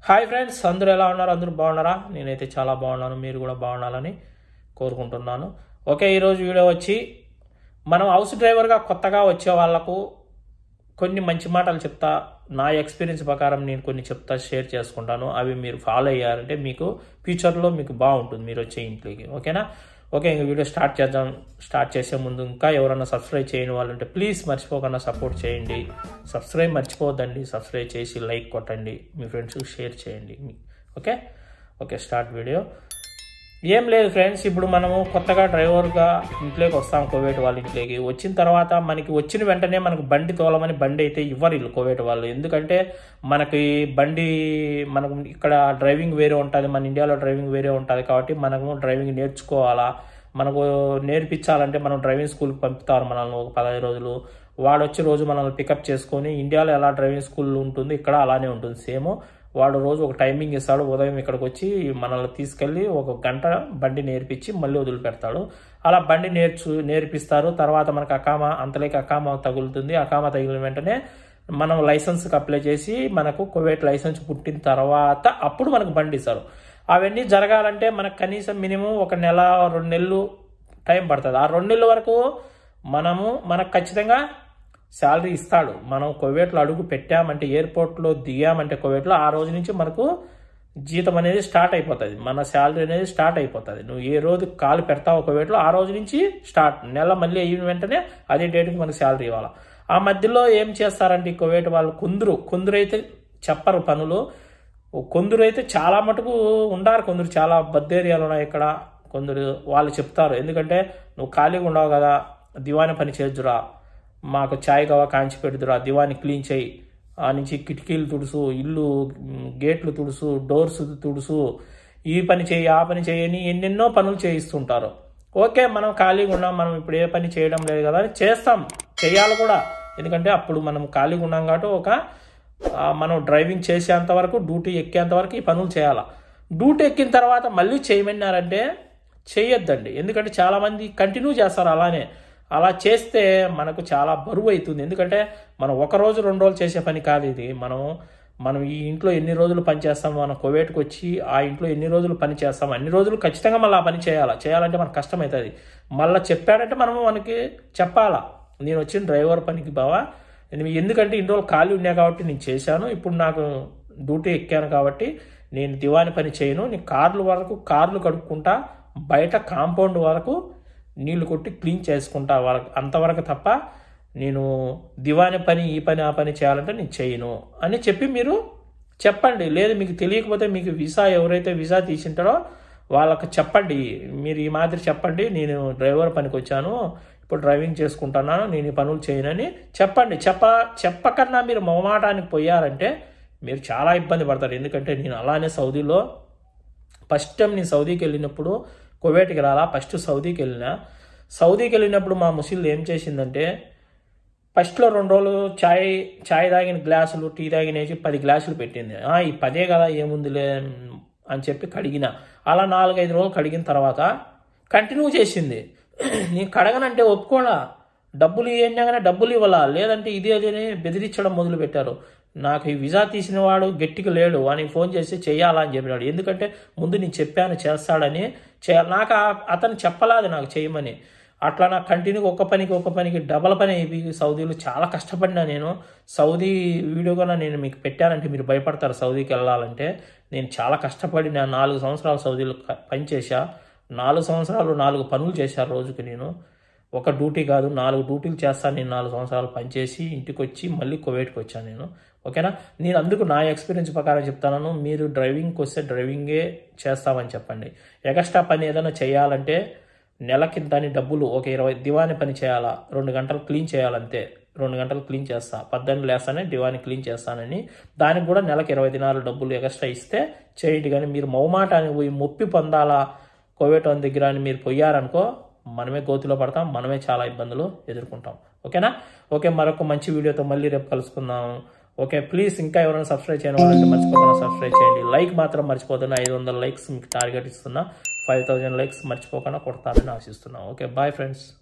hi friends అందరూ ఎలా ఉన్నారు అందరూ బాగున్నారా నేనైతే చాలా బాగున్నాను మీరు కూడా బాగుండాలని కోరుకుంటున్నాను ఓకే ఈరోజు వీడియో వచ్చి మనం హౌస్ డ్రైవర్గా కొత్తగా వచ్చే వాళ్ళకు కొన్ని మంచి మాటలు చెప్తా నా ఎక్స్పీరియన్స్ ప్రకారం నేను కొన్ని చెప్తా షేర్ చేసుకుంటాను అవి మీరు ఫాలో అయ్యారంటే మీకు ఫ్యూచర్లో మీకు బాగుంటుంది మీరు వచ్చే ఇంట్లోకి ఓకేనా ఓకే ఇంక వీడియో స్టార్ట్ చేద్దాం స్టార్ట్ చేసే ముందు ఇంకా ఎవరైనా సబ్స్క్రైబ్ చేయని వాళ్ళు ఉంటే ప్లీజ్ మర్చిపోకుండా సపోర్ట్ చేయండి సబ్స్క్రైబ్ మర్చిపోవద్దండి సబ్స్క్రైబ్ చేసి లైక్ కొట్టండి మీ ఫ్రెండ్స్కి షేర్ చేయండి ఓకే ఓకే స్టార్ట్ వీడియో ఏం లేదు ఫ్రెండ్స్ ఇప్పుడు మనము కొత్తగా డ్రైవర్గా ఇంట్లోకి వస్తాం కోవేట్ వాళ్ళ ఇంట్లోకి వచ్చిన తర్వాత మనకి వచ్చిన వెంటనే మనకు బండి తోలమని బండి అయితే ఇవ్వరు వీళ్ళు కోవేట్ వాళ్ళు ఎందుకంటే మనకి బండి మనకు ఇక్కడ డ్రైవింగ్ వేరే ఉంటుంది మన ఇండియాలో డ్రైవింగ్ వేరే ఉంటుంది కాబట్టి మనము డ్రైవింగ్ నేర్చుకోవాలా మనకు నేర్పించాలంటే మనం డ్రైవింగ్ స్కూల్కి పంపుతారు మనల్ని ఒక పదహైదు రోజులు వాడు వచ్చి రోజు మనల్ని పికప్ చేసుకొని ఇండియాలో ఎలా డ్రైవింగ్ స్కూల్ ఉంటుంది ఇక్కడ అలానే ఉంటుంది సేమ్ వాడు రోజు ఒక టైమింగ్ ఇస్తాడు ఉదయం ఇక్కడికి వచ్చి మనల్ని తీసుకెళ్ళి ఒక గంట బండి నేర్పించి మళ్ళీ వదిలిపెడతాడు అలా బండి నేర్చు నేర్పిస్తారు తర్వాత మనకు అకామా అంతలేక అకామా తగులుతుంది అకామా తగిలిన వెంటనే మనం లైసెన్స్కి అప్లై చేసి మనకు కువైట్ లైసెన్స్ పుట్టిన తర్వాత అప్పుడు మనకు బండి ఇస్తారు అవన్నీ జరగాలంటే మనకు కనీసం మినిమం ఒక నెల రెండు నెలలు టైం పడుతుంది ఆ రెండు నెలల వరకు మనము మనకు ఖచ్చితంగా శాలరీ ఇస్తాడు మనం కువైట్లో అడుగు పెట్టామంటే ఎయిర్పోర్ట్లో దిగామంటే కువైట్లో ఆ రోజు నుంచి మనకు జీతం అనేది స్టార్ట్ అయిపోతుంది మన శాలరీ అనేది స్టార్ట్ అయిపోతుంది నువ్వు ఏ రోజు కాలు పెడతావు కువైట్లో ఆ రోజు నుంచి స్టార్ట్ నెల మళ్ళీ అయిన వెంటనే అదే డేట్కి మనకు శాలరీ ఇవ్వాలి ఆ మధ్యలో ఏం చేస్తారంటే ఈ కువైట్ వాళ్ళు కొందరు కొందరు అయితే చెప్పరు పనులు కొందరు అయితే చాలా మటుకు ఉండారు కొందరు చాలా బద్దేరియాలు ఉన్నాయి ఇక్కడ కొందరు వాళ్ళు చెప్తారు ఎందుకంటే నువ్వు ఖాళీగా ఉండవు కదా దివాని పని చేద్దురా మాకు ఛాయ్ కావా కాంచి పెడుతురా దివాని క్లీన్ చేయి ఆ నుంచి కిటికీలు తుడుసు ఇల్లు గేట్లు తుడుసు డోర్స్ తుడుసు ఈ పని చేయి ఆ పని చేయని ఎన్నెన్నో పనులు చేయిస్తుంటారు ఓకే మనం ఖాళీగా ఉన్నాం మనం ఇప్పుడు ఏ పని చేయడం లేదు కదా అని చేస్తాం చేయాలి కూడా ఎందుకంటే అప్పుడు మనం ఖాళీగా ఉన్నాం కాబట్టి ఒక మనం డ్రైవింగ్ చేసేంత వరకు డ్యూటీ ఎక్కేంత వరకు ఈ పనులు చేయాలి డ్యూటీ ఎక్కిన తర్వాత మళ్ళీ చేయమన్నారంటే చేయొద్దండి ఎందుకంటే చాలామంది కంటిన్యూ చేస్తారు అలానే అలా చేస్తే మనకు చాలా బరువు అవుతుంది ఎందుకంటే మనం ఒక రోజు రెండు రోజులు చేసే పని కాదు ఇది మనం మనం ఈ ఇంట్లో ఎన్ని రోజులు పని చేస్తాం మనం కోవేట్కి వచ్చి ఆ ఇంట్లో ఎన్ని రోజులు పని చేస్తాం అన్ని రోజులు ఖచ్చితంగా మళ్ళీ ఆ పని చేయాలా చేయాలంటే మనకు కష్టం అవుతుంది మళ్ళీ చెప్పాడంటే మనము మనకి చెప్పాలా నేను వచ్చిన డ్రైవర్ పనికి బావా నేను ఎందుకంటే ఇన్ని రోజులు ఖాళీ ఉన్నా కాబట్టి నేను చేశాను ఇప్పుడు నాకు డ్యూటీ ఎక్కాను కాబట్టి నేను దివాని పని చేయను నేను కార్లు వరకు కార్లు కడుక్కుంటా బయట కాంపౌండ్ వరకు నీళ్లు కొట్టి క్లీన్ చేసుకుంటా వరకు అంతవరకు తప్ప నేను దివాని పని ఈ పని ఆ పని చేయాలంటే నేను చేయను అని చెప్పి మీరు చెప్పండి లేదు మీకు తెలియకపోతే మీకు వీసా ఎవరైతే వీసా తీసింటారో వాళ్ళకి చెప్పండి మీరు ఈ మాదిరి చెప్పండి నేను డ్రైవర్ పనికి వచ్చాను ఇప్పుడు డ్రైవింగ్ చేసుకుంటున్నాను నేను ఈ పనులు చేయనని చెప్పండి చెప్ప చెప్పకన్నా మీరు మొహమాటానికి పోయారంటే మీరు చాలా ఇబ్బంది పడతారు ఎందుకంటే నేను అలానే సౌదీలో ఫస్ట్ టైం నేను సౌదీకి వెళ్ళినప్పుడు కువైట్కి రాలా ఫస్ట్ సౌదీకి వెళ్ళిన సౌదీకి వెళ్ళినప్పుడు మా ముసిల్ ఏం చేసిందంటే ఫస్ట్లో రెండు రోజులు చాయ్ చాయ్ తాగిన గ్లాసులు టీ తాగిన వేసి పది గ్లాసులు పెట్టింది ఈ పదే కదా ఏముందిలే అని చెప్పి కడిగిన అలా నాలుగైదు రోజులు కడిగిన తర్వాత కంటిన్యూ చేసింది నేను కడగనంటే ఒప్పుకోడా డబ్బులు ఇవ్వగానే డబ్బులు ఇవ్వాలా లేదంటే ఇది అదని బెదిరించడం మొదలు పెట్టారు నాకు ఈ విజా తీసిన వాడు గట్టిగా లేడు వానికి ఫోన్ చేసి చెయ్యాలా అని చెప్పినాడు ఎందుకంటే ముందు నేను చెప్పాను చేస్తాడని చేయాలి నాకు అతను చెప్పలేదు నాకు చేయమని అట్లా నాకు కంటిన్యూ ఒక్క పనికి ఒక్క పనికి డబల్ పని అయిపోయి సౌదీలో చాలా కష్టపడినా నేను సౌదీ వీడియో కూడా నేను మీకు పెట్టానంటే మీరు భయపడతారు సౌదీకి వెళ్ళాలంటే నేను చాలా కష్టపడిన నాలుగు సంవత్సరాలు సౌదీలో పనిచేసా నాలుగు సంవత్సరాలు నాలుగు పనులు చేశాను రోజుకి నేను ఒక డ్యూటీ కాదు నాలుగు డ్యూటీలు చేస్తాను నేను నాలుగు సంవత్సరాలు పనిచేసి ఇంటికి వచ్చి మళ్ళీ కువైట్కి వచ్చాను నేను ఓకేనా నేను అందుకు నా ఎక్స్పీరియన్స్ ప్రకారం చెప్తాను మీరు డ్రైవింగ్కి వస్తే డ్రైవింగే చేస్తామని చెప్పండి ఎక్స్ట్రా పని ఏదైనా చేయాలంటే నెలకి దాని డబ్బులు ఒక ఇరవై దివాని పని చేయాలా రెండు గంటలు క్లీన్ చేయాలంతే రెండు గంటలు క్లీన్ చేస్తా పద్దెనిమిది లేస్తానే దివాని క్లీన్ చేస్తానని దానికి కూడా నెలకు ఇరవై దినాలు డబ్బులు ఎక్స్ట్రా ఇస్తే చేయండి కానీ మీరు మౌమాటాన్ని పోయి మొప్పి పొందాలా కోవిడ్ వన్ దగ్గర అని మీరు పోయారనుకో మనమే గోతిలో పడతాం మనమే చాలా ఇబ్బందులు ఎదుర్కొంటాం ఓకేనా ఓకే మరొక మంచి వీడియోతో మళ్ళీ రేపు కలుసుకుందాం ఓకే ప్లీజ్ ఇంకా ఎవరైనా సబ్స్క్రైబ్ చేయడం వాళ్ళంటే మర్చిపోకుండా సబ్స్క్రైబ్ చేయండి లైక్ మాత్రం మర్చిపోతున్నా ఐదు వందల లైక్స్ మీకు టార్గెట్ ఇస్తున్నా ఫైవ్ థౌజండ్ లైక్స్ మర్చిపోకుండా కొడతారని ఆశిస్తున్నాం ఓకే బాయ్ ఫ్రెండ్స్